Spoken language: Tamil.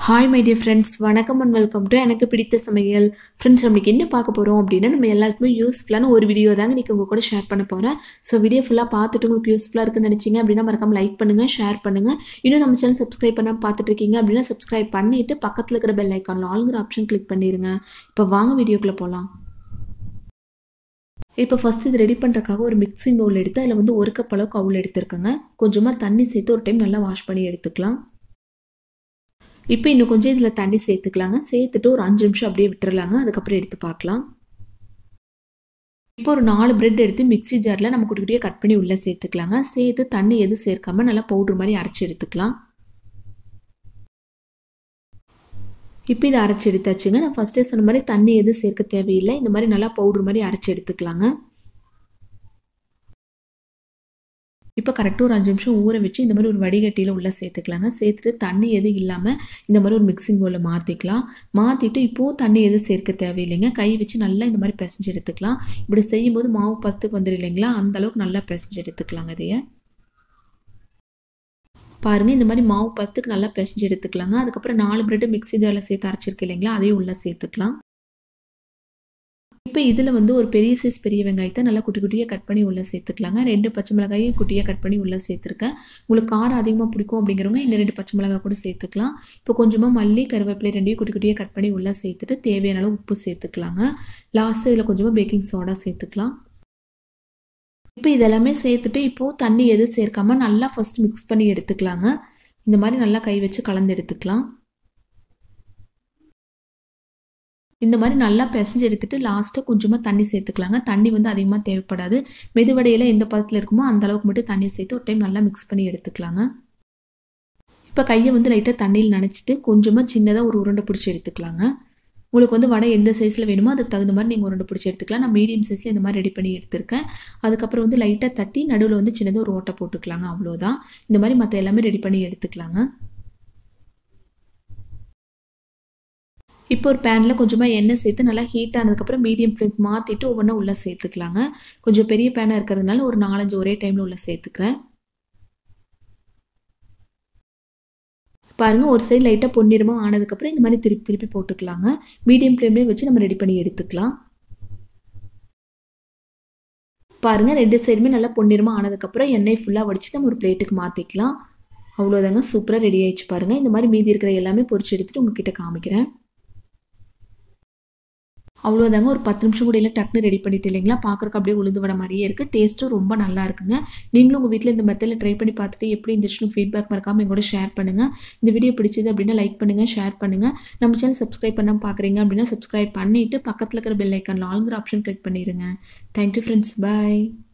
ஹாய் மை டியர் ஃப்ரெண்ட்ஸ் வணக்கம் அண்ட் வெல்கம் டு எனக்கு பிடித்த சமையல் ஃப்ரெண்ட்ஸ் நம்மளுக்கு என்ன பார்க்க போகிறோம் அப்படின்னா நம்ம எல்லாருக்குமே யூஸ்ஃபுல்லான ஒரு வீடியோ தாங்க இன்றைக்கி உங்கள் கூட ஷேர் பண்ண போகிறேன் ஸோ வீடியோ ஃபுல்லாக பார்த்துட்டு உங்களுக்கு யூஸ்ஃபுல்லாக இருக்குன்னு நினச்சிங்க அப்படின்னா மறக்காம லைக் பண்ணுங்கள் ஷேர் பண்ணுங்கள் இன்னும் நம்ம சேனல் சப்ஸ்கிரைப் பண்ணாமல் பார்த்துட்டு இருக்கீங்க அப்படின்னா சப்ஸ்கிரைப் பண்ணிவிட்டு பக்கத்தில் இருக்கிற பெல் ஐக்கானில் ஆளுங்கிற ஆப்ஷன் கிளிக் பண்ணிடுங்க இப்போ வாங்க வீடியோக்குள்ளே போகலாம் இப்போ ஃபஸ்ட் இது ரெடி பண்ணுறக்காக ஒரு மிக்சிங் பவுல் எடுத்து அதில் வந்து ஒரு கப் அளவுக்கு அவுள் எடுத்துருக்கேங்க கொஞ்சமாக தண்ணி சேர்த்து ஒரு டைம் நல்லா வாஷ் பண்ணி எடுத்துக்கலாம் இப்போ இன்னும் கொஞ்சம் இதில் தண்ணி சேர்த்துக்கலாங்க சேர்த்துட்டு ஒரு அஞ்சு நிமிஷம் அப்படியே விட்டுறலாங்க அதுக்கப்புறம் எடுத்து பார்க்கலாம் இப்போ ஒரு நாலு பிரெட் எடுத்து மிக்சி ஜாரில் நம்ம குட்டி குட்டியாக கட் பண்ணி உள்ளே சேர்த்துக்கலாங்க சேர்த்து தண்ணி எதுவும் சேர்க்காம நல்லா பவுட்ரு மாதிரி அரைச்சி எடுத்துக்கலாம் இப்போ இதை அரைச்சி எடுத்தாச்சுங்க நான் ஃபஸ்ட்டே சொன்ன மாதிரி தண்ணி எதுவும் சேர்க்க தேவையில்லை இந்த மாதிரி நல்லா பவுட்ரு மாதிரி அரைச்சி எடுத்துக்கலாங்க இப்போ கரெக்டாக ஒரு அஞ்சு நிமிஷம் ஊற வச்சு இந்த மாதிரி ஒரு வடிகட்டியில் உள்ளே சேர்த்துக்கலாங்க சேர்த்துட்டு தண்ணி எதுவும் இல்லாமல் இந்த மாதிரி ஒரு மிக்சிங் பவுலில் மாற்றிக்கலாம் மாற்றிட்டு இப்போது தண்ணி எதுவும் சேர்க்க தேவையில்லைங்க கை வச்சு நல்லா இந்த மாதிரி பிசைஞ்சு எடுத்துக்கலாம் இப்படி செய்யும்போது மாவு பத்துக்கு வந்துடும் இல்லைங்களா அந்த அளவுக்கு நல்லா பிசைஞ்சு எடுத்துக்கலாங்க இதைய பாருங்கள் இந்த மாதிரி மாவு பத்துக்கு நல்லா பிசைஞ்சு எடுத்துக்கலாங்க அதுக்கப்புறம் நாலு பிரெட்டு மிக்ஸி ஜாரில் சேர்த்து அரைச்சிருக்கு இல்லைங்களா அதையும் உள்ளே சேர்த்துக்கலாம் இப்போ இதில் வந்து ஒரு பெரிய சைஸ் பெரிய வெங்காயத்தை நல்லா குட்டி குட்டியாக கட் பண்ணி உள்ளே சேர்த்துக்கலாங்க ரெண்டு பச்சை மிளகாயும் குட்டியாக கட் பண்ணி உள்ளே சேர்த்துருக்கேன் உங்களுக்கு காரம் அதிகமாக பிடிக்கும் அப்படிங்கிறவங்க இந்த ரெண்டு பச்சை மிளகாய் கூட சேர்த்துக்கலாம் இப்போ கொஞ்சமாக மல்லி கருவேப்பிலை ரெண்டையும் குட்டி குட்டியாக கட் பண்ணி உள்ளே சேர்த்துட்டு தேவையான அளவு உப்பு சேர்த்துக்கலாங்க லாஸ்ட்டு இதில் கொஞ்சமாக பேக்கிங் சோடா சேர்த்துக்கலாம் இப்போ இதெல்லாமே சேர்த்துட்டு இப்போது தண்ணி எதுவும் சேர்க்காம நல்லா ஃபஸ்ட் மிக்ஸ் பண்ணி எடுத்துக்கலாங்க இந்த மாதிரி நல்லா கை வச்சு கலந்து எடுத்துக்கலாம் இந்த மாதிரி நல்லா பிசைஞ்சு எடுத்துட்டு லாஸ்ட்டாக கொஞ்சமாக தண்ணி சேர்த்துக்கலாங்க தண்ணி வந்து அதிகமாக தேவைப்படாது மெதுவடையில் எந்த பதத்தில் இருக்குமோ அந்த அளவுக்கு மட்டும் தண்ணி சேர்த்து ஒரு டைம் நல்லா மிக்ஸ் பண்ணி எடுத்துக்கலாங்க இப்போ கையை வந்து லைட்டாக தண்ணியில் நனைச்சிட்டு கொஞ்சமாக சின்னதாக ஒரு உருண்டை பிடிச்சி எடுத்துக்கலாங்க உங்களுக்கு வந்து வடை எந்த சைஸில் வேணுமோ அதுக்கு தகுந்த மாதிரி நீங்கள் உருண்டை பிடிச்சி எடுத்துக்கலாம் நான் மீடியம் சைஸில் இந்த மாதிரி ரெடி பண்ணி எடுத்திருக்கேன் அதுக்கப்புறம் வந்து லைட்டாக தட்டி நடுவில் வந்து சின்னதாக ஒரு ஓட்டை போட்டுக்கலாங்க அவ்வளோதான் இந்த மாதிரி மற்ற எல்லாமே ரெடி பண்ணி எடுத்துக்கலாங்க இப்போ ஒரு பேனில் கொஞ்சமாக எண்ணெய் சேர்த்து நல்லா ஹீட் ஆனதுக்கப்புறம் மீடியம் ஃப்ளேம் மாற்றிட்டு ஒவ்வொன்றா உள்ளே சேர்த்துக்கலாங்க கொஞ்சம் பெரிய பேனாக இருக்கிறதுனால ஒரு நாலஞ்சு ஒரே டைமில் உள்ளே சேர்த்துக்கிறேன் பாருங்கள் ஒரு சைடு லைட்டாக பொன்னிறமாக ஆனதுக்கப்புறம் இந்த மாதிரி திருப்பி திருப்பி போட்டுக்கலாங்க மீடியம் ஃப்ளேம்லேயே வச்சு நம்ம ரெடி பண்ணி எடுத்துக்கலாம் பாருங்கள் ரெண்டு சைடுமே நல்லா பொன்னிறமாக ஆனதுக்கப்புறம் எண்ணெய் ஃபுல்லாக வடிச்சு நம்ம ஒரு பிளேட்டுக்கு மாற்றிக்கலாம் அவ்வளோதாங்க சூப்பராக ரெடி ஆயிடுச்சு பாருங்கள் இந்த மாதிரி மீதி இருக்கிற எல்லாமே பொரிச்சு எடுத்துகிட்டு உங்ககிட்ட காமிக்கிறேன் அவ்வளோதாங்க ஒரு பத்து நிமிஷம் கூட இல்லை டக்குனு ரெடி பண்ணிட்டு இல்லைங்களா பார்க்குறக்கு அப்படியே உளுந்து வட மாதிரியே இருக்குது டேஸ்ட்டும் ரொம்ப நல்லா இருக்குங்க நீங்களும் உங்கள் வீட்டில் இந்த மெத்தடில் ட்ரை பண்ணி பார்த்துட்டு எப்படி இருந்துச்சுன்னு ஃபீட்பேக் மறக்காமல் எங்கூட ஷேர் பண்ணுங்கள் இந்த வீடியோ பிடிச்சது அப்படின்னா லைக் பண்ணுங்கள் ஷேர் பண்ணுங்கள் நம்ம சேனல் சப்ஸ்கிரைப் பண்ணாமல் பார்க்குறீங்க அப்படின்னா சப்ஸ்கிரைப் பண்ணிவிட்டு பக்கத்தில் இருக்கிற பெல் ஐக்கானில் ஆளுங்கிற ஆப்ஷன் கிளிக் பண்ணிடுங்க தேங்க்யூ ஃப்ரெண்ட்ஸ் பாய்